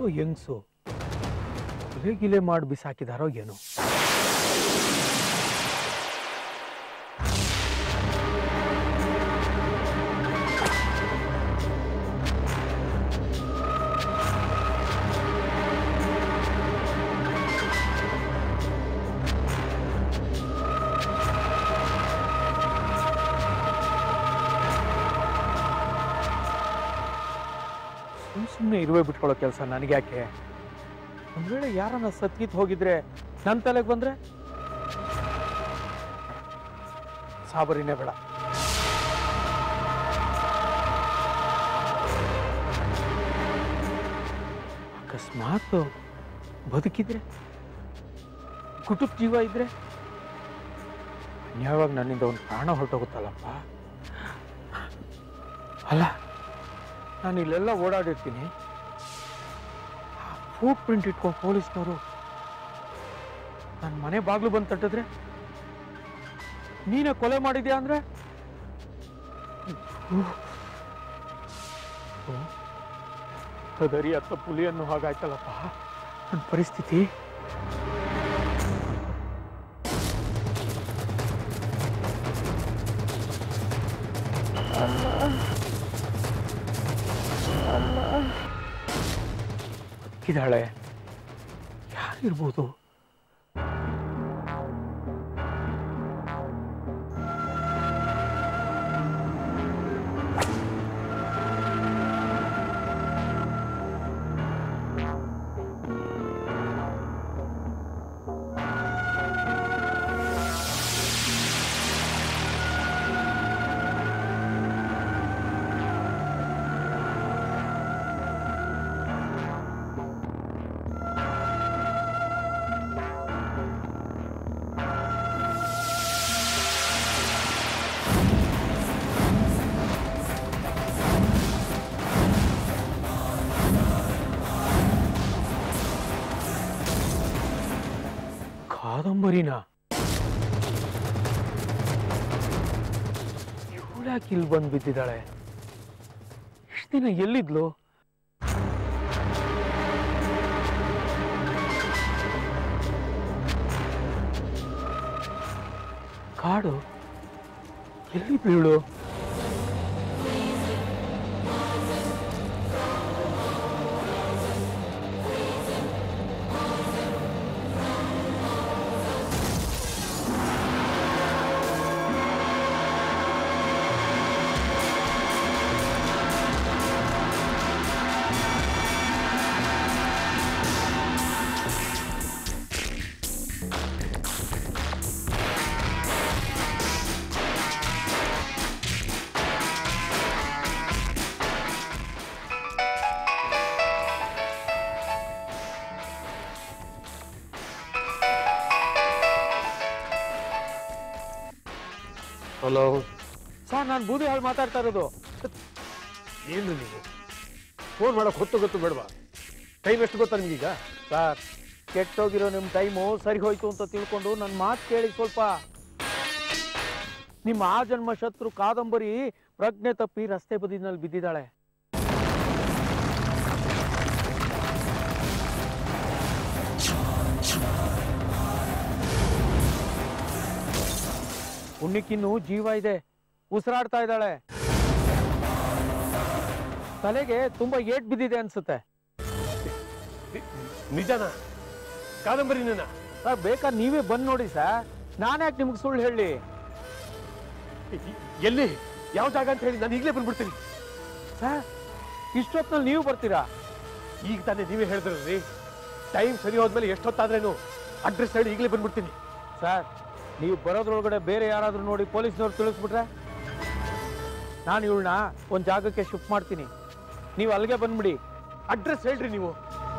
ಹೆಂಗ್ಸು ಗಿಲೆ ಗಿಲೆ ಮಾಡಿ ಬಿಸಾಕಿದಾರೋ ಏನೋ ಸುಮ್ ಸುಮ್ಮನೆ ಇರುವೆ ಬಿಟ್ಕೊಳ್ಳೋ ಕೆಲಸ ನನಗೆ ಯಾಕೆ ಒಂದ್ ವೇಳೆ ಯಾರನ್ನ ಸತ್ಗಿತ್ ಹೋಗಿದ್ರೆ ನನ್ನ ತಲೆಗೆ ಬಂದ್ರೆ ಸಾಬರಿನೇ ಬೇಡ ಅಕಸ್ಮಾತ್ ಬದುಕಿದ್ರೆ ಕುಟುಂಬ ಜೀವ ಇದ್ರೆ ಅನ್ಯಾಯವಾಗಿ ನನ್ನಿಂದ ಒಂದು ಪ್ರಾಣ ಹೊರಟೋಗುತ್ತಲ್ಲಪ್ಪ ಅಲ್ಲ ನಾನು ಇಲ್ಲೆಲ್ಲ ಓಡಾಡಿರ್ತೀನಿ ಫೂಟ್ ಪ್ರಿಂಟ್ ಇಟ್ಕೊಂಡು ಪೊಲೀಸ್ನವರು ನನ್ನ ಮನೆ ಬಾಗ್ಲು ಬಂದು ತಟ್ಟಿದ್ರೆ ನೀನೇ ಕೊಲೆ ಮಾಡಿದ್ಯಾ ಅಂದ್ರೆ ಹದರಿ ಅತ್ತ ಪುಲಿಯನ್ನು ಹಾಗಾಯ್ತಲ್ಲಪ್ಪ ನನ್ನ ಪರಿಸ್ಥಿತಿ ಇದ್ದಾಳೆ ಯಾರಿರ್ಬೋದು ಕಾದಂಬರಿನ ಇವಳ್ಯಾಕೆ ಇಲ್ಲಿ ಬಂದು ಬಿದ್ದಿದ್ದಾಳೆ ಇಷ್ಟು ದಿನ ಎಲ್ಲಿದ್ಲು ಕಾಡು ಎಲ್ಲಿ ಬೀಳು ಹಲೋ ಸರ್ ನಾನು ಬೂದಿ ಹಾಳು ಮಾತಾಡ್ತಾ ಇರೋದು ಏನು ನೀವು ಫೋನ್ ಮಾಡಕ್ ಹೊತ್ತು ಗೊತ್ತು ಬೇಡವಾ ಟೈಮ್ ಎಷ್ಟು ಗೊತ್ತಾ ನಿಮ್ಗೀಗ ಸರ್ ಕೆಟ್ಟೋಗಿರೋ ನಿಮ್ಮ ಟೈಮು ಸರಿ ಹೋಯ್ತು ಅಂತ ತಿಳ್ಕೊಂಡು ನನ್ನ ಮಾತು ಕೇಳಿ ಸ್ವಲ್ಪ ನಿಮ್ಮ ಆ ಜನ್ಮ ಶತ್ರು ಕಾದಂಬರಿ ಪ್ರಜ್ಞೆ ತಪ್ಪಿ ರಸ್ತೆ ಬದಿನಲ್ಲಿ ಬಿದ್ದಿದ್ದಾಳೆ ಪುಣ್ಯಕ್ಕಿನ್ನೂ ಜೀವ ಇದೆ ಉಸಿರಾಡ್ತಾ ಇದ್ದಾಳೆ ತಲೆಗೆ ತುಂಬಾ ಏಟ್ ಬಿದ್ದಿದೆ ಅನ್ಸುತ್ತೆ ನಿಜನಾ ಕಾದಂಬರಿನ ಸರ್ ಬೇಕಾದ್ರೆ ನೀವೇ ಬಂದ್ ನೋಡಿ ಸರ್ ನಾನ್ಯಾಕೆ ನಿಮ್ಗೆ ಸುಳ್ಳು ಹೇಳಿ ಎಲ್ಲಿ ಯಾವ ಜಾಗ ಅಂತ ಹೇಳಿ ನಾನು ಈಗಲೇ ಬಂದ್ಬಿಡ್ತೀನಿ ಸರ್ ಇಷ್ಟೊತ್ತಿನಲ್ಲಿ ನೀವು ಬರ್ತೀರಾ ಈಗ ತಾನೇ ನೀವೇ ಹೇಳಿದ್ರಿ ಟೈಮ್ ಸರಿ ಹೋದ್ಮೇಲೆ ಎಷ್ಟೊತ್ತಾದ್ರೇನು ಅಡ್ರೆಸ್ ಹೇಳಿ ಈಗಲೇ ಬಂದ್ಬಿಡ್ತೀನಿ ಸರ್ ನೀವು ಬರೋದ್ರೊಳಗಡೆ ಬೇರೆ ಯಾರಾದ್ರೂ ನೋಡಿ ಪೊಲೀಸ್ನವ್ರು ತಿಳಿಸ್ಬಿಟ್ರೆ ನಾನು ಇವಳನ್ನ ಒಂದು ಜಾಗಕ್ಕೆ ಶಿಫ್ಟ್ ಮಾಡ್ತೀನಿ ನೀವು ಅಲ್ಲಿಗೆ ಬಂದ್ಬಿಡಿ ಅಡ್ರೆಸ್ ಹೇಳ್ರಿ ನೀವು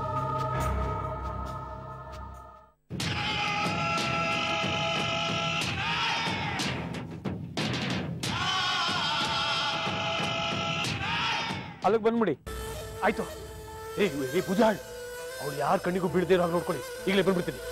ಅಲ್ಲಿಗೆ ಬಂದ್ಬಿಡಿ ಆಯ್ತು ಏ ಏ ಪೂಜಾಳ್ ಅವ್ಳು ಯಾರ ಕಣ್ಣಿಗೂ ಬೀಳದೇ ಇರೋ ಹಾಗೆ ನೋಡ್ಕೊಳ್ಳಿ ಈಗಲೇ ಬಂದ್ಬಿಡ್ತೀನಿ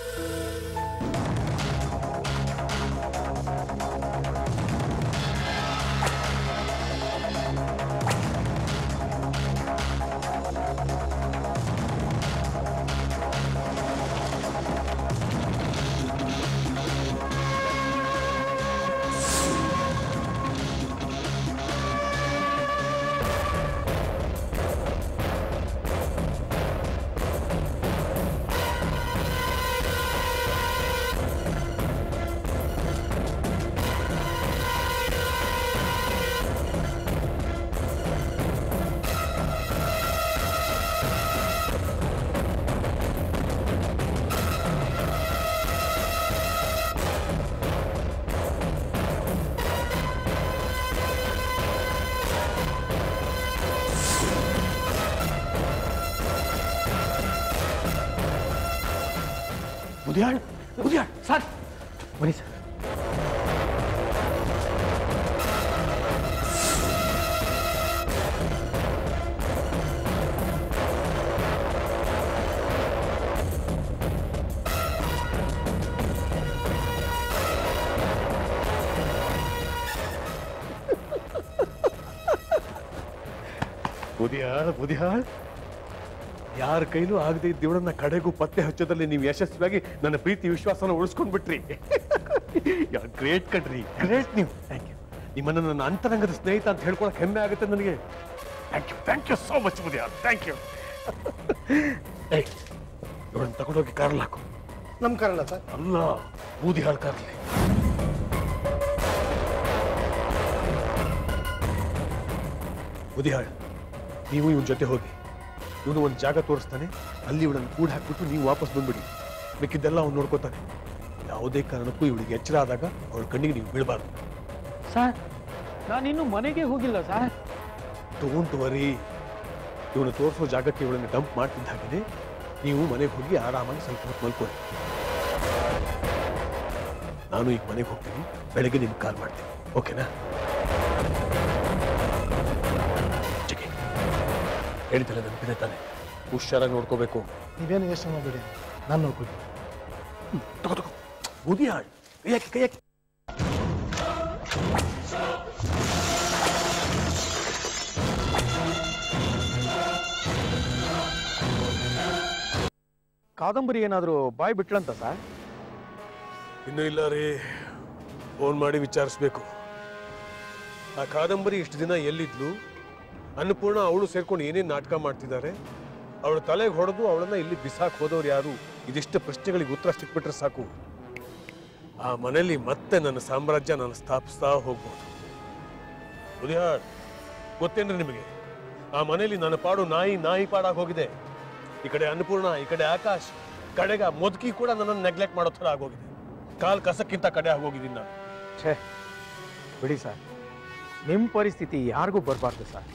ಬುದಿಯಾಳ್ ಬುದಿಯಾಳ್ ಸರ್ ಬನ್ನಿ ಸರ್ ಬುದಿಯಾಳ್ ಬುದಿಯಾಳ್ ಯಾರ ಕೈಲೂ ಆಗದೆ ಇದ್ದವಳನ್ನ ಕಡೆಗೂ ಪತ್ತೆ ಹಚ್ಚೋದ್ರಲ್ಲಿ ನೀವು ಯಶಸ್ವಿಯಾಗಿ ನನ್ನ ಪ್ರೀತಿ ವಿಶ್ವಾಸನ ಉಳಿಸ್ಕೊಂಡ್ ಬಿಟ್ರಿ ಗ್ರೇಟ್ ಕಣ್ರಿ ಗ್ರೇಟ್ ನೀವು ಥ್ಯಾಂಕ್ ಯು ನಿಮ್ಮನ್ನ ನನ್ನ ಅಂತರಂಗದ ಸ್ನೇಹಿತ ಅಂತ ಹೇಳ್ಕೊಳಕ್ ಹೆಮ್ಮೆ ಆಗುತ್ತೆ ನನಗೆ thank you thank you so much ಬುದಿಯಾಳ್ ಥ್ಯಾಂಕ್ ಯು ಇವಳನ್ನ ತಗೊಂಡೋಗಿ ಕಾರಲ್ಲಿ ಹಾಕು ನಮ್ಮ ಕಾರಣ ಸರ್ ಅಲ್ಲ ಬೂದಿಹಾಳ್ ಕಾರಲ್ಲಿ ಬುದಿಹಾಳ್ ನೀವು ಇವನ್ ಜೊತೆ ಹೋಗಿ ಇವನು ಒಂದು ಜಾಗ ತೋರಿಸ್ತಾನೆ ಅಲ್ಲಿ ಇವಳನ್ನು ಕೂಡ ಹಾಕ್ಬಿಟ್ಟು ನೀವು ವಾಪಸ್ ಬಂದ್ಬಿಡಿ ಮಿಕ್ಕಿದ್ದೆಲ್ಲ ಅವ್ನು ನೋಡ್ಕೋತಾನೆ ಯಾವುದೇ ಕಾರಣಕ್ಕೂ ಇವಳಿಗೆ ಎಚ್ಚರ ಆದಾಗ ಅವಳ ಕಣ್ಣಿಗೆ ನೀವು ಬೀಳಬಾರ್ದು ಸರ್ ನಾನಿನ್ನೂ ಮನೆಗೆ ಹೋಗಿಲ್ಲ ಸರ್ ಡೋಂಟ್ ವರಿ ಇವನು ತೋರಿಸೋ ಜಾಗಕ್ಕೆ ಇವಳನ್ನು ಡಂಪ್ ಮಾಡ್ತಿದ್ದ ಹಾಗೆ ನೀವು ಮನೆಗೆ ಹೋಗಿ ಆರಾಮಾಗಿ ಸ್ವಲ್ಪ ಹೊತ್ತು ಮಲ್ಕೊಳ್ಳಿ ನಾನು ಈಗ ಮನೆಗೆ ಹೋಗ್ತೀನಿ ಬೆಳಗ್ಗೆ ನಿಮ್ಗೆ ಕಾಲ್ ಮಾಡ್ತೀನಿ ಓಕೆನಾ ಚಿಕ್ಕಿ ಹೇಳಿದ್ದಲ್ಲ ನೆನಪಿದೆ ತಾನೆ ಹುಷಾರಾಗಿ ನೋಡ್ಕೋಬೇಕು ನೀವೇನು ಯೋಚನೆ ಮಾಡಬೇಡಿ ನಾನು ನೋಡ್ಕೊಳ್ತೀನಿ ತಗೋ ತಗೋ ಬೂದಿ ಹಾಳು ಕೈಯಾಕಿ ಕೈಯಾಕಿ ಕಾದಂಬರಿ ಏನಾದರೂ ಬಾಯ್ ಬಿಟ್ಲಂತ ಸರ್ ಇನ್ನೂ ಇಲ್ಲ ರೀ ಫೋನ್ ಮಾಡಿ ವಿಚಾರಿಸ್ಬೇಕು ಆ ಕಾದಂಬರಿ ಇಷ್ಟು ದಿನ ಎಲ್ಲಿದ್ಲು ಅನ್ನಪೂರ್ಣ ಅವಳು ಸೇರ್ಕೊಂಡು ಏನೇನು ನಾಟಕ ಮಾಡ್ತಿದ್ದಾರೆ ಅವಳ ತಲೆಗೆ ಹೊಡೆದು ಅವಳನ್ನ ಇಲ್ಲಿ ಬಿಸಾಕ್ ಹೋದವ್ರು ಯಾರು ಇದಿಷ್ಟು ಪ್ರಶ್ನೆಗಳಿಗೆ ಉತ್ತರ ಸಿಕ್ಬಿಟ್ರೆ ಸಾಕು ಆ ಮನೆಯಲ್ಲಿ ಮತ್ತೆ ನನ್ನ ಸಾಮ್ರಾಜ್ಯ ನಾನು ಸ್ಥಾಪಿಸ್ತಾ ಹೋಗ್ಬೋದು ಉದಯಾಳ್ ಗೊತ್ತೇನ್ರಿ ನಿಮಗೆ ಆ ಮನೆಯಲ್ಲಿ ನನ್ನ ಪಾಡು ನಾಯಿ ನಾಯಿ ಪಾಡಾಗಿ ಹೋಗಿದೆ ಈ ಕಡೆ ಅನ್ನಪೂರ್ಣ ಈ ಕಡೆ ಆಕಾಶ್ ಕಡೆಗ ಮೊದಕಿ ಕೂಡ ನನ್ನನ್ನು ನೆಗ್ಲೆಕ್ಟ್ ಮಾಡೋ ಥರ ಆಗೋಗಿದೆ ಕಾಲ್ ಕಸಕ್ಕಿಂತ ಕಡೆ ಆಗೋಗಿದ್ದೀನಿ ನಾನು ಛೇ ಬಿಡಿ ಸರ್ ನಿಮ್ಮ ಪರಿಸ್ಥಿತಿ ಯಾರಿಗೂ ಬರಬಾರ್ದು ಸರ್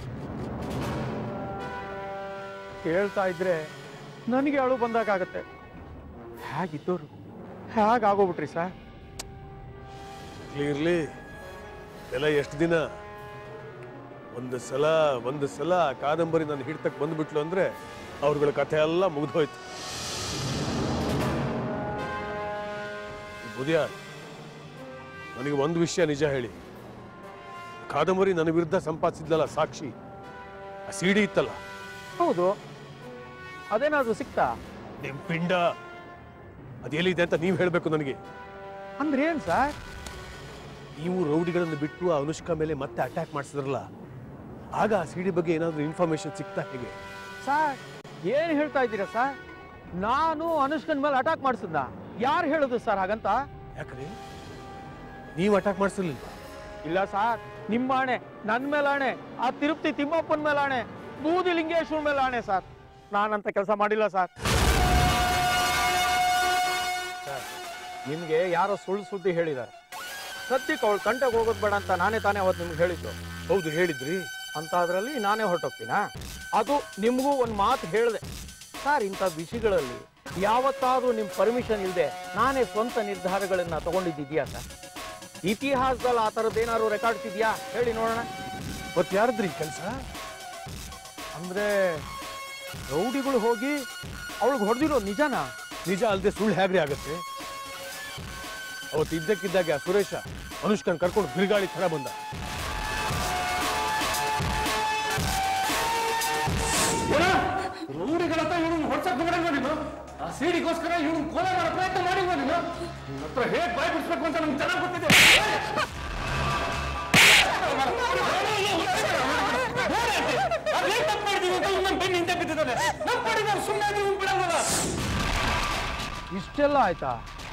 ಕೇಳ್ತಾ ಇದ್ರೆ ನನಗೆ ಅಳು ಬಂದಾಗತ್ತೆ ಹೇಗಿದ್ದೋರು ಹೇಗಾಗೋಗ್ಬಿಟ್ರಿ ಸರ್ ಇರ್ಲಿ ಎಲ್ಲ ಎಷ್ಟು ದಿನ ಒಂದು ಸಲ ಒಂದು ಸಲ ಆ ಕಾದಂಬರಿ ನನ್ನ ಹಿಡ್ತಕ್ಕೆ ಬಂದ್ಬಿಟ್ಲು ಅಂದ್ರೆ ಅವ್ರಗಳ ಕಥೆ ಎಲ್ಲ ಮುಗಿದೋಯ್ತು ಬುದಿಯ ನನಗೆ ಒಂದು ವಿಷಯ ನಿಜ ಹೇಳಿ ಕಾದಂಬರಿ ನನ್ನ ವಿರುದ್ಧ ಸಂಪಾದಿಸಿದ್ಲಲ್ಲ ಸಾಕ್ಷಿ ಆ ಸಿಡಿ ಇತ್ತಲ್ಲ ಹೌದು ಅದೇನಾದ್ರೂ ಸಿಕ್ತಾ ನಿಮ್ ಪಿಂಡ ಅದೆಲ್ಲಿದೆ ಅಂತ ನೀವು ಹೇಳಬೇಕು ನನಗೆ ಅಂದ್ರೆ ಏನ್ ಸರ್ ನೀವು ರೌಡಿಗಳನ್ನು ಬಿಟ್ಟು ಆ ಅನುಷ್ಕಾ ಮೇಲೆ ಮತ್ತೆ ಅಟ್ಯಾಕ್ ಮಾಡಿಸಿದ್ರಲ್ಲ ಆಗ ಆ ಸಿಡಿ ಬಗ್ಗೆ ಏನಾದರೂ ಇನ್ಫಾರ್ಮೇಶನ್ ಸಿಗ್ತಾ ಹೇಗೆ ಸರ್ ಏನ್ ಹೇಳ್ತಾ ಇದ್ದೀರಾ ಸರ್ ನಾನು ಅನುಷ್ಕನ್ ಮೇಲೆ ಅಟ್ಯಾಕ್ ಮಾಡಿಸಿದ್ನ ಯಾರು ಹೇಳುದು ಸರ್ ಹಾಗಂತ ಯಾಕ್ರಿ ನೀವು ಅಟ್ಯಾಕ್ ಮಾಡಿಸಿರ್ಲಿಲ್ವಾ ಇಲ್ಲ ಸರ್ ನಿಮ್ಮ ಆಣೆ ನನ್ನ ಮೇಲೆ ಆಣೆ ಆ ತಿರುಪತಿ ತಿಮ್ಮಪ್ಪನ ಮೇಲೆ ಆಣೆ ಬೂದಿ ಲಿಂಗೇಶ್ವರ ಮೇಲೆ ಆಣೆ ಸರ್ ನಾನಂತ ಕೆಲಸ ಮಾಡಿಲ್ಲ ಸರ್ ನಿಮ್ಗೆ ಯಾರೋ ಸುಳ್ಳು ಸುದ್ದಿ ಹೇಳಿದ್ದಾರೆ ಸದ್ಯಕ್ಕೆ ಅವಳು ಕಂಟೆಗೆ ಹೋಗೋದು ಬೇಡ ಅಂತ ನಾನೇ ತಾನೇ ಅವತ್ತು ನಿಮ್ಗೆ ಹೇಳಿದ್ದು ಹೌದು ಹೇಳಿದ್ರಿ ಅಂತ ಅದರಲ್ಲಿ ನಾನೇ ಹೊರಟೋಗ್ತೀನಾ ಅದು ನಿಮಗೂ ಒಂದು ಮಾತು ಹೇಳಿದೆ ಸರ್ ಇಂಥ ವಿಷಯಗಳಲ್ಲಿ ಯಾವತ್ತಾದ್ರೂ ನಿಮ್ಮ ಪರ್ಮಿಷನ್ ಇಲ್ಲದೆ ನಾನೇ ಸ್ವಂತ ನಿರ್ಧಾರಗಳನ್ನ ತಗೊಂಡಿದ್ದಿದ್ಯಾ ಸರ್ ಇತಿಹಾಸದಲ್ಲಿ ಆ ಥರದ್ದು ಏನಾದ್ರು ರೆಕಾರ್ಡ್ಸ್ ಇದೆಯಾ ಹೇಳಿ ನೋಡೋಣ ಮತ್ತೆ ಯಾರದ್ರಿ ಕೆಲಸ ಅಂದ್ರೆ ರೌಡಿಗಳು ಹೋಗಿ ಅವಳಿಗೆ ಹೊಡೆದಿರೋ ನಿಜನಾ ನಿಜ ಅಲ್ಲದೆ ಸುಳ್ಳು ಹೇಗ್ರಿ ಆಗತ್ತೆ ಅವತ್ತು ಇದ್ದಕ್ಕಿದ್ದಾಗೆ ಆ ಸುರೇಶ ಅನುಷ್ಕನ್ ಕರ್ಕೊಂಡು ಬಿರುಗಾಳಿ ಥರ ಬಂದ ರೌಡಿಗಳತ್ತ ಇವನು ಹೊಡ್ಸಕ್ ಹೋಗಲ್ಲ ನೀನು ಆ ಸೀಡಿಗೋಸ್ಕರ ಇವನು ಕೊಲೆ ಮಾಡೋ ಪ್ರಯತ್ನ ಮಾಡಿಲ್ವ ನೀನು ನಿನ್ನ ಹತ್ರ ಹೇಗ್ ಬಾಯ್ ಬಿಡಿಸ್ಬೇಕು ಅಂತ ನಮ್ಗೆ ಚೆನ್ನಾಗಿ ಗೊತ್ತಿದೆ ಅದೇನ್ ತಪ್ಪು ಮಾಡಿದೀವಿ ಅಂತ ಇವ್ನು ನಮ್ ಬೆನ್ನ ಹಿಂದೆ ಬಿದ್ದಿದ್ದಾನೆ ನಮ್ಮ ಪಾಡಿ ನಾವು ಸುಮ್ಮನೆ ಇವ್ನು ಬಿಡಲ್ವಲ್ಲ ಇಷ್ಟೆಲ್ಲ ಆಯ್ತಾ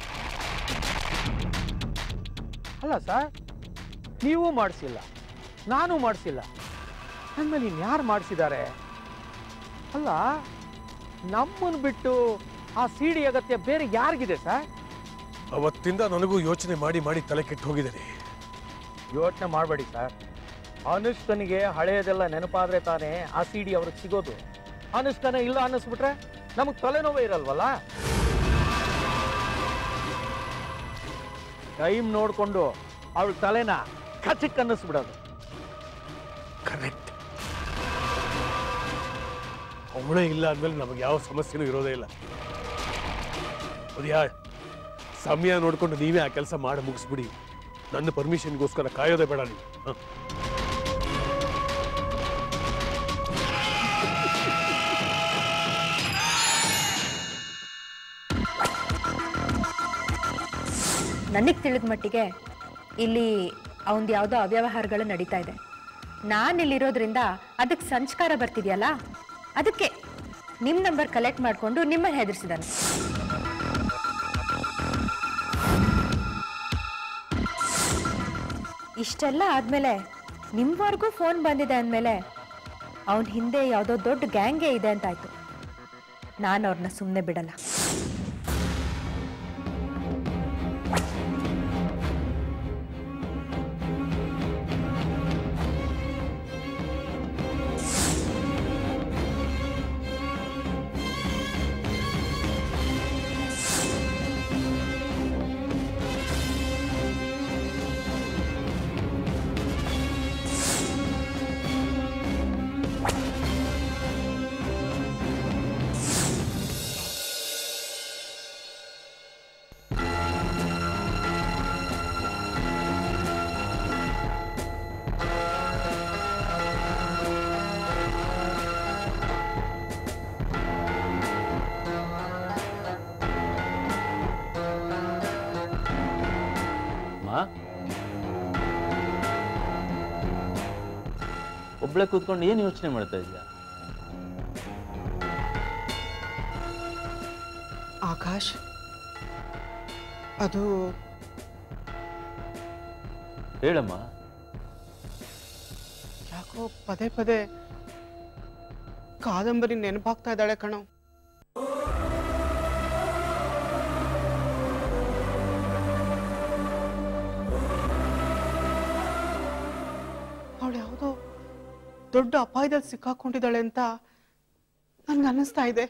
ಅಲ್ಲ ಸರ್ ನೀವು ಮಾಡಿಸಿಲ್ಲ ನಾನು ಮಾಡಿಸಿಲ್ಲ ನನ್ಮೇಲೆ ಇನ್ಯಾರು ಮಾಡಿಸಿದ್ದಾರೆ ಅಲ್ಲ ನಮ್ಮನ್ನು ಬಿಟ್ಟು ಆ ಸಿಡಿ ಅಗತ್ಯ ಬೇರೆ ಯಾರಿಗಿದೆ ಸರ್ ಅವತ್ತಿಂದ ನನಗೂ ಯೋಚನೆ ಮಾಡಿ ಮಾಡಿ ತಲೆ ಕೆಟ್ಟು ಹೋಗಿದ್ದೇನೆ ಯೋಚನೆ ಮಾಡಬೇಡಿ ಸರ್ ಅನುಷ್ಕನಿಗೆ ಹಳೆಯದೆಲ್ಲ ನೆನಪಾದ್ರೆ ತಾನೇ ಆ ಸಿಡಿ ಅವ್ರಿಗೆ ಸಿಗೋದು ಅನುಷ್ಕನ ಇಲ್ಲ ಅನ್ನಿಸ್ಬಿಟ್ರೆ ನಮಗೆ ತಲೆನೋವೇ ಇರಲ್ವಲ್ಲ ಟೈಮ್ ನೋಡಿಕೊಂಡು ಅವಳ ತಲೆನ ಕಚಕ್ ಅನ್ನಿಸ್ಬಿಡೋದು ಕರೆಕ್ಟ್ ಅವಳೇ ಇಲ್ಲ ಅಂದ್ಮೇಲೆ ನಮಗೆ ಯಾವ ಸಮಸ್ಯೆನೂ ಇರೋದೇ ಇಲ್ಲ ಅದ್ಯಾ ಸಮಯ ನೋಡ್ಕೊಂಡು ನೀವೇ ಆ ಕೆಲಸ ಮಾಡಿ ಮುಗಿಸ್ಬಿಡಿ ನನ್ನ ಪರ್ಮಿಷನ್ಗೋಸ್ಕರ ಕಾಯೋದೇ ಬೇಡ ನೀವು ಹ? ನನಗೆ ತಿಳಿದ ಮಟ್ಟಿಗೆ ಇಲ್ಲಿ ಅವಂದು ಯಾವುದೋ ಅವ್ಯವಹಾರಗಳು ನಡೀತಾ ಇದೆ ನಾನು ಇಲ್ಲಿರೋದ್ರಿಂದ ಅದಕ್ಕೆ ಸಂಸ್ಕಾರ ಬರ್ತಿದೆಯಲ್ಲ ಅದಕ್ಕೆ ನಿಮ್ಮ ನಂಬರ್ ಕಲೆಕ್ಟ್ ಮಾಡಿಕೊಂಡು ನಿಮ್ಮನ್ನು ಹೆದರ್ಸಿದಾನೆ ಇಷ್ಟೆಲ್ಲ ಆದಮೇಲೆ ನಿಮ್ಮವರೆಗೂ ಫೋನ್ ಬಂದಿದೆ ಅಂದಮೇಲೆ ಅವನ ಹಿಂದೆ ಯಾವುದೋ ದೊಡ್ಡ ಗ್ಯಾಂಗೇ ಇದೆ ಅಂತಾಯ್ತು ನಾನು ಅವ್ರನ್ನ ಸುಮ್ಮನೆ ಬಿಡಲ್ಲ ಮಾ ಒಬ್ಳೆ ಕೂತ್ಕೊಂಡು ಏನು ಯೋಚನೆ ಮಾಡ್ತಾ ಇದೀಯಾ ಆಕಾಶ್ ಅದು ಹೇಳಮ್ಮ ಯಾಕೋ ಪದೇ ಪದೇ ಕಾದಂಬರಿ ನೆನಪಾಗ್ತಾ ಇದ್ದಾಳೆ ಕಣೋ ಅವಳು ಯಾವುದೋ ದೊಡ್ಡ ಅಪಾಯದಲ್ಲಿ ಸಿಕ್ಕಾಕೊಂಡಿದ್ದಾಳೆ ಅಂತ ನನ್ಗೆ ಅನ್ನಿಸ್ತಾ ಇದೆ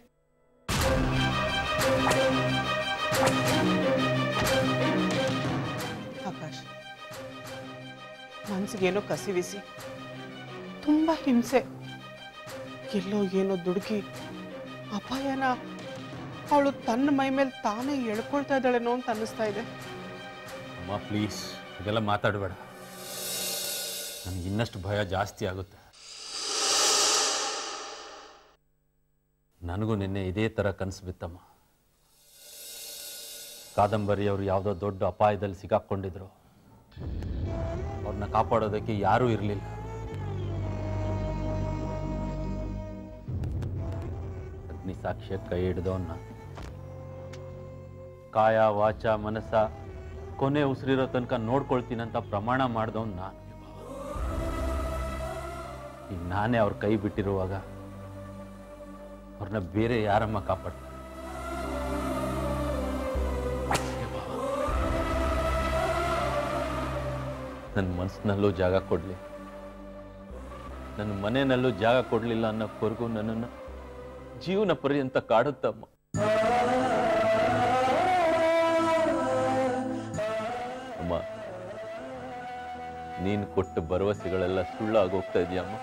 ಆಕಾಶ್ ಮನ್ಸಿಗೇನೋ ಕಸಿವಿಸಿ ತುಂಬಾ ಹಿಂಸೆ ಎಲ್ಲೋ ಏನೋ ದುಡುಕಿ ಅಪಾಯನ ಅವಳು ತನ್ನ ಮೈ ಮೇಲೆ ತಾನೇ ಎಳ್ಕೊಳ್ತಾ ಇದ್ದಾಳೇನೋ ಅಂತ ಅನ್ನಿಸ್ತಾ ಇದೆ ಅಮ್ಮ ಪ್ಲೀಸ್ ಇದೆಲ್ಲ ಮಾತಾಡಬೇಡ ನನಗೆ ಇನ್ನಷ್ಟು ಭಯ ಜಾಸ್ತಿ ಆಗುತ್ತೆ ನನಗೂ ನಿನ್ನೆ ಇದೇ ಥರ ಕನಸು ಬಿತ್ತಮ್ಮ ಕಾದಂಬರಿ ಅವರು ಯಾವುದೋ ದೊಡ್ಡ ಅಪಾಯದಲ್ಲಿ ಸಿಕ್ಕಾಕೊಂಡಿದ್ರು ಅವ್ರನ್ನ ಕಾಪಾಡೋದಕ್ಕೆ ಯಾರೂ ಇರಲಿಲ್ಲ ಅಗ್ನಿ ಸಾಕ್ಷ್ಯ ಕೈ ಹಿಡ್ದವನ್ನ ಕಾಯ ವಾಚ ಮನಸ್ಸ ಕೊನೆ ಉಸಿರಿರೋ ತನಕ ನೋಡ್ಕೊಳ್ತೀನಂತ ಪ್ರಮಾಣ ಮಾಡ್ದವನ್ ನಾನು ಈಗ ನಾನೇ ಅವ್ರ ಕೈ ಬಿಟ್ಟಿರುವಾಗ ಅವ್ರನ್ನ ಬೇರೆ ಯಾರಮ್ಮ ಕಾಪಾಡ್ತಾರೆ ನನ್ನ ಮನಸ್ಸಿನಲ್ಲೂ ಜಾಗ ಕೊಡಲಿ ನನ್ನ ಮನೆಯಲ್ಲೂ ಜಾಗ ಕೊಡಲಿಲ್ಲ ಅನ್ನೋಕ್ವರೆಗೂ ನನ್ನನ್ನು ಜೀವನ ಪರ್ಯಂತ ಕಾಡುತ್ತಮ್ಮ ಅಮ್ಮ ನೀನು ಕೊಟ್ಟ ಭರವಸೆಗಳೆಲ್ಲ ಸುಳ್ಳಾಗಿ ಹೋಗ್ತಾ ಇದೆಯಮ್ಮ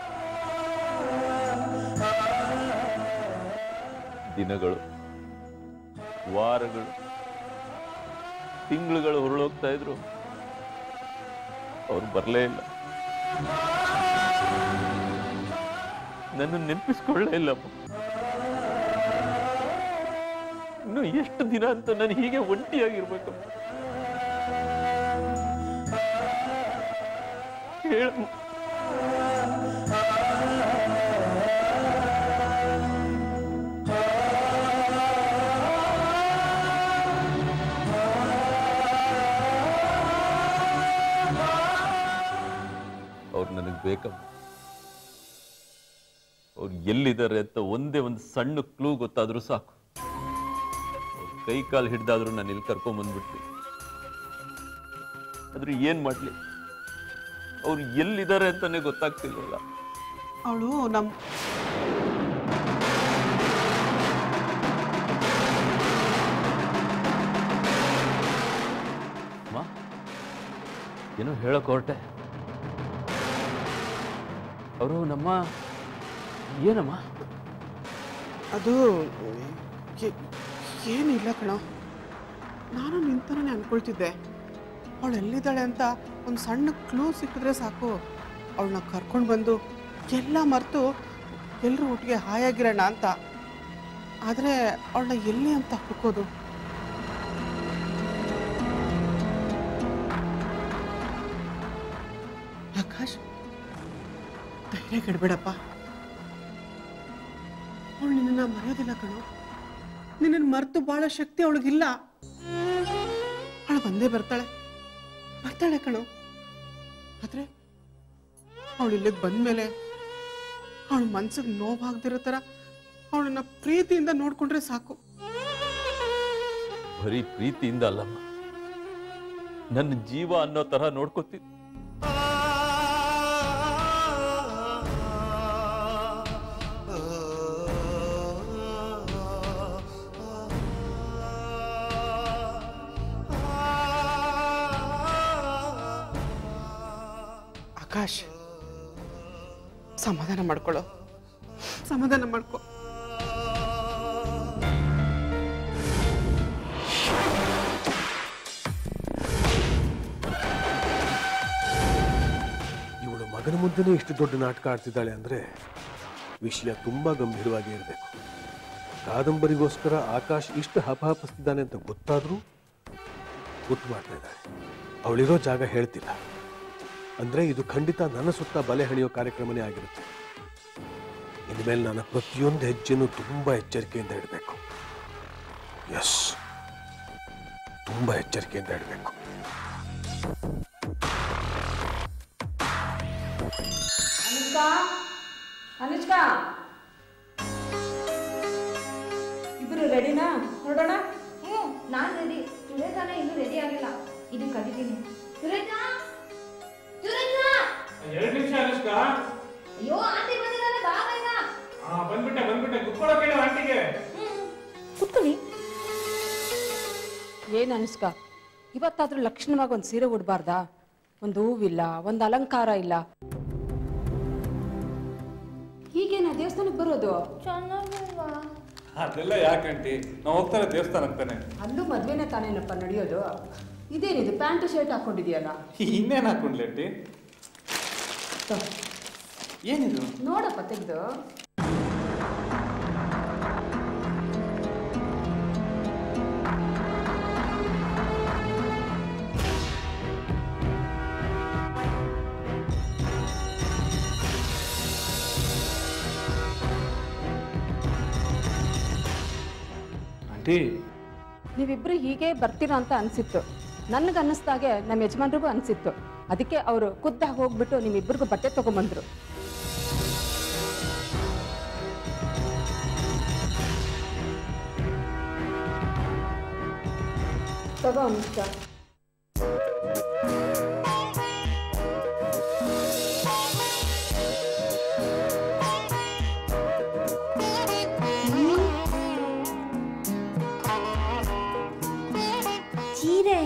ದಿನಗಳು ವಾರಗಳು ತಿಂಗಳುಗಳು ಹೊರಳೋಗ್ತಾ ಇದ್ರು ಅವ್ರು ಬರಲೇ ಇಲ್ಲ ನನ್ನ ನೆನಪಿಸ್ಕೊಳ್ಳೇ ಇಲ್ಲಮ್ಮ ಇನ್ನು ಎಷ್ಟು ದಿನ ಅಂತ ನಾನು ಹೀಗೆ ಒಂಟಿಯಾಗಿರ್ಬೇಕಮ್ಮ ಹೇಳಮ್ಮ ಅವ್ರು ನನಗೆ ಬೇಕಮ್ಮ ಅವ್ರು ಎಲ್ಲಿದ್ದಾರೆ ಅಂತ ಒಂದೇ ಒಂದು ಸಣ್ಣ ಕ್ಲೂ ಗೊತ್ತಾದ್ರೂ ಸಾಕು ಅವ್ರ ಕೈ ಕಾಲು ಹಿಡ್ದಾದ್ರೂ ನಾನು ಇಲ್ಲಿ ಕರ್ಕೊಂಡ್ ಬಂದ್ಬಿಡ್ತೀನಿ ಆದ್ರೆ ಏನ್ ಮಾಡ್ಲಿ ಅವ್ರು ಎಲ್ಲಿದ್ದಾರೆ ಅಂತಾನೆ ಗೊತ್ತಾಗ್ತಿಲ್ವಲ್ಲ ಅವಳು ನಮ್ ಅಮ್ಮ ಏನೋ ಹೇಳಕ್ ಹೊರಟೆ ಅವರು ನಮ್ಮ ಏನಮ್ಮ ಅದು ಏ- ಏನಿಲ್ಲ ಕಣೋ ನಾನು ನಿಂತನೇ ಅನ್ಕೊಳ್ತಿದ್ದೆ ಅವಳು ಎಲ್ಲಿದ್ದಾಳೆ ಅಂತ ಒಂದು ಸಣ್ಣ ಕ್ಲೂ ಸಿಕ್ಕಿದ್ರೆ ಸಾಕು ಅವಳನ್ನ ಕರ್ಕೊಂಡು ಬಂದು ಎಲ್ಲ ಮರೆತು ಎಲ್ಲರೂ ಒಟ್ಟಿಗೆ ಹಾಯಾಗಿರೋಣ ಅಂತ ಆದರೆ ಅವಳನ್ನ ಎಲ್ಲಿ ಅಂತ ಹುಡ್ಕೋದು ಆಕಾಶ್ ಧೈರ್ಯ ಕೆಡಬೇಡಪ್ಪ ಅವಳು ನಿನ್ನ ಮರೆಯೋದಿಲ್ಲ ಕಣೋ ನಿನ್ನನ್ನು ಮರೆತು ಬಾಳೋ ಶಕ್ತಿ ಅವಳಿಗಿಲ್ಲ ಅವಳು ಬಂದೇ ಬರ್ತಾಳೆ ಬರ್ತಾಳೆ ಕಣೋ ಆದ್ರೆ ಅವಳು ಇಲ್ಲಿಗೆ ಬಂದ್ಮೇಲೆ ಅವಳ ಮನ್ಸಿಗೆ ನೋವಾಗ್ದಿರೋ ಥರ ಅವಳನ್ನ ಪ್ರೀತಿಯಿಂದ ನೋಡ್ಕೊಂಡ್ರೆ ಸಾಕು ಬರೀ ಪ್ರೀತಿಯಿಂದ ಅಲ್ಲಮ್ಮ ನನ್ನ ಜೀವ ಅನ್ನೋ ತರ ನೋಡ್ಕೋತೀನಿ ಆಕಾಶ್ ಸಮಾಧಾನ ಮಾಡ್ಕೊಳ್ಳೋ ಸಮಾಧಾನ ಮಾಡ್ಕೊ ಇವಳು ಮಗನ ಮುಂದೆನೇ ಇಷ್ಟು ದೊಡ್ಡ ನಾಟಕ ಆಡ್ತಿದ್ದಾಳೆ ಅಂದರೆ ವಿಷಯ ತುಂಬ ಗಂಭೀರವಾಗಿ ಇರಬೇಕು ಕಾದಂಬರಿಗೋಸ್ಕರ ಆಕಾಶ್ ಇಷ್ಟು ಹಪಹಪಿಸ್ತಿದ್ದಾನೆ ಅಂತ ಗೊತ್ತಾದರೂ ಗೊತ್ತು ಮಾಡ್ತಾ ಇದ್ದಾಳೆ ಅವಳಿರೋ ಜಾಗ ಹೇಳ್ತಿಲ್ಲ ಅಂದರೆ ಇದು ಖಂಡಿತ ನನ್ನ ಸುತ್ತ ಬಲೆ ಹಣಿಯೋ ಕಾರ್ಯಕ್ರಮನೇ ಆಗಿರುತ್ತೆ ಇನ್ಮೇಲೆ ನನ್ನ ಪ್ರತಿಯೊಂದು ಹೆಜ್ಜೆನೂ ತುಂಬ ಎಚ್ಚರಿಕೆಯಿಂದ ಇಡಬೇಕು ಎಸ್ ತುಂಬ ಎಚ್ಚರಿಕೆಯಿಂದ ಇಡಬೇಕು ಅನುಷ್ಕಾ ಅನುಷ್ಕಾ ಇಬ್ರು ರೆಡಿನಾ ನೋಡೋಣ ಹ್ಞೂ ನಾನು ರೆಡಿ ಸುರೇಶನ ಇನ್ನೂ ರೆಡಿ ಆಗಿಲ್ಲ ಇದು ಕದಿದ್ದೀನಿ ಸುರೇಶ ಸುರೇಶ ಎರಡು ನಿಮಿಷ ಅನುಷ್ಕಾ ಅಯ್ಯೋ ಆಂಟಿ ಬಂದಿದ್ದಾರೆ ಬಾ ಬೇಗ ಹಾ ಬಂದ್ಬಿಟ್ಟೆ ಬಂದ್ಬಿಟ್ಟೆ ಕುತ್ಕೊಳ್ಳೋಕೆ ಹೇಳು ಆಂಟಿಗೆ ಕುತ್ಕೊಳ್ಳಿ ಏನು ಅನುಷ್ಕಾ ಇವತ್ತಾದ್ರೂ ಲಕ್ಷಣವಾಗಿ ಒಂದು ಸೀರೆ ಉಡ್ಬಾರ್ದಾ ಒಂದು ಹೂವಿಲ್ಲ ಒಂದು ಅಲಂಕಾರ ಇಲ್ಲ ಹೀಗೇನ ದೇವಸ್ಥಾನಕ್ಕೆ ಬರೋದು ಚೆನ್ನಾಗಿಲ್ವಾ ಅದೆಲ್ಲ ಯಾಕಂಟಿ ನಾವು ಹೋಗ್ತಾರೆ ದೇವಸ್ಥಾನಕ್ಕೆ ತಾನೆ ಅಲ್ಲೂ ಮದ್ವೆನೇ ತಾನೇನಪ್ಪ ನಡೆಯೋದು ಇದೇನಿದು ಪ್ಯಾಂಟ್ ಶರ್ಟ್ ಹಾಕೊಂಡಿದ್ಯಲ್ಲ ಇನ್ನೇನು ಹಾಕೊಂಡ್ಲಿ ಆಂಟಿ ಏನಿದು ನೋಡಪ್ಪ ತೆಗ್ದು ಆಂಟಿ ನೀವಿಬ್ರು ಹೀಗೆ ಬರ್ತೀರಾ ಅಂತ ಅನ್ಸಿತ್ತು ನನಗೆ ಅನ್ನಿಸ್ದಾಗೆ ನಮ್ಮ ಯಜಮಾನ್ರಿಗೂ ಅನ್ಸಿತ್ತು ಅದಕ್ಕೆ ಅವರು ಖುದ್ದಾಗಿ ಹೋಗ್ಬಿಟ್ಟು ನಿಮ್ಮಿಬ್ಬರಿಗೂ ಬಟ್ಟೆ ತಗೊಂಬಂದ್ರು ತಗೋ ಅನುಷ್ಕಾ ಸೀರೆ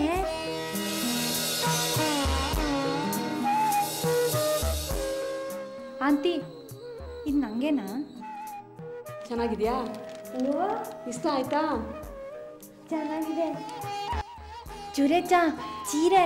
ಆಂಟಿ ಇದು ನಂಗೇನಾ ಚೆನ್ನಾಗಿದ್ಯಾ ಓ ಇಷ್ಟ ಆಯ್ತಾ ಚೆನ್ನಾಗಿದೆ ಸುರೇಶ ಸೀರೆ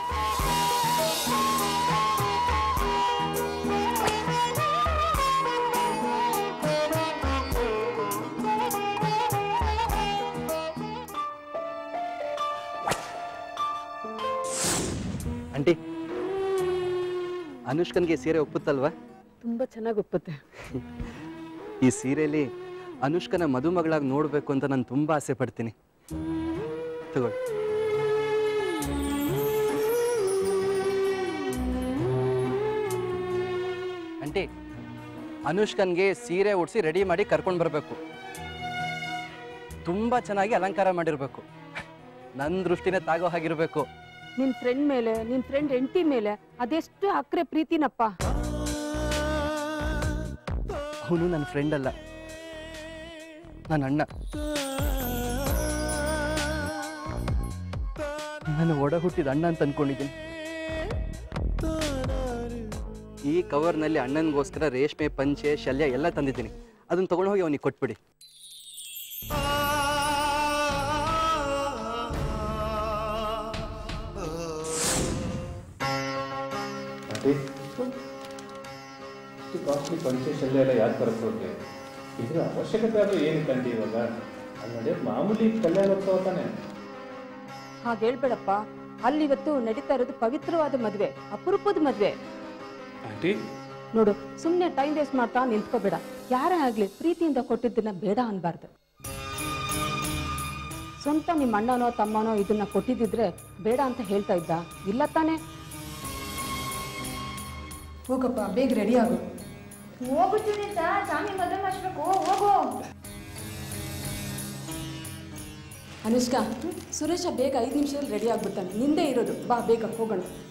ಆಂಟಿ ಅನುಷ್ಕನ್ಗೆ ಸೀರೆ ಒಪ್ಪುತ್ತಲ್ವಾ ತುಂಬ ಚೆನ್ನಾಗಿ ಒಪ್ಪುತ್ತೆ ಈ ಸೀರೆಯಲ್ಲಿ ಅನುಷ್ಕನ ಮದುಮಗಳಾಗಿ ನೋಡಬೇಕು ಅಂತ ನಾನು ತುಂಬ ಆಸೆ ಪಡ್ತೀನಿ ತಗೊಳ್ಳಿ ಆಂಟಿ ಅನುಷ್ಕನ್ಗೆ ಸೀರೆ ಉಡಿಸಿ ರೆಡಿ ಮಾಡಿ ಕರ್ಕೊಂಡು ಬರಬೇಕು ತುಂಬ ಚೆನ್ನಾಗಿ ಅಲಂಕಾರ ಮಾಡಿರಬೇಕು ನನ್ನ ದೃಷ್ಟಿನೇ ತಾಗೋ ಹಾಗಿರಬೇಕು ನಿನ್ ಫ್ರೆಂಡ್ ಮೇಲೆ ನಿನ್ ಫ್ರೆಂಡ್ ಹೆಂಡತಿ ಮೇಲೆ ಅದೆಷ್ಟು ಅಕ್ರೆ ಪ್ರೀತಿನಪ್ಪ ಅವನು ನನ್ನ ಫ್ರೆಂಡ್ ಅಲ್ಲ ನನ್ನ ಅಣ್ಣ ನನ್ನ ಒಡ ಹುಟ್ಟಿದ ಅಣ್ಣ ಅಂತ ಅನ್ಕೊಂಡಿದ್ದೀನಿ ಈ ಕವರ್ನಲ್ಲಿ ಅಣ್ಣನಿಗೋಸ್ಕರ ರೇಷ್ಮೆ ಪಂಚೆ ಶಲ್ಯ ಎಲ್ಲ ತಂದಿದ್ದೀನಿ ಅದನ್ನು ತೊಗೊಂಡು ಹೋಗಿ ಅವನಿಗೆ ಕೊಟ್ಬಿಡಿ ಆಂಟಿ ಇಷ್ಟು ಕಾಸ್ಟ್ಲಿ ಪಂಚೇಶಲ್ಯ ಎಲ್ಲ ಯಾಕೆ ತರಿಸೋಕೆ ಇದ್ರ ಅವಶ್ಯಕತೆ ಆದರೂ ಏನಕ್ಕೆ ಆಂಟಿ ಇವಾಗ ಅಲ್ಲಿ ನಡೆಯೋದು ಮಾಮೂಲಿ ಕಲ್ಯಾಣೋತ್ಸವ ತಾನೆ ಹಾಗೆ ಹೇಳ್ಬೇಡಪ್ಪ ಅಲ್ಲಿ ಇವತ್ತು ನಡೀತಾ ಇರೋದು ಪವಿತ್ರವಾದ ಮದುವೆ ಅಪರೂಪದ ಮದುವೆ ಆಂಟಿ ನೋಡು ಸುಮ್ಮನೆ ಟೈಮ್ ವೇಸ್ಟ್ ಮಾಡ್ತಾ ನಿಂತ್ಕೋಬೇಡ ಯಾರೇ ಆಗ್ಲಿ ಪ್ರೀತಿಯಿಂದ ಕೊಟ್ಟಿದ್ದನ್ನ ಬೇಡ ಅನ್ಬಾರ್ದು ಸ್ವಂತ ನಿಮ್ಮ ಅಣ್ಣನೋ ತಮ್ಮನೋ ಇದನ್ನ ಕೊಟ್ಟಿದ್ದಿದ್ರೆ ಬೇಡ ಅಂತ ಹೇಳ್ತಾ ಇದ್ದ ಇಲ್ಲ ತಾನೇ ಹೋಗಪ್ಪ ಬೇಗ ರೆಡಿ ಆಗು ಹೋಗು ಸುನೀತಾ ಸ್ವಾಮಿ ಮದುವೆ ಮಾಡಿಸ್ಬೇಕು ಹೋಗು ಅನುಷ್ಕಾ ಸುರೇಶ ಬೇಗ ಐದು ನಿಮಿಷದಲ್ಲಿ ರೆಡಿ ಆಗ್ಬಿಡ್ತಾನೆ ನಿಂದೇ ಇರೋದು ಬಾ ಬೇಗ ಹೋಗೋಣ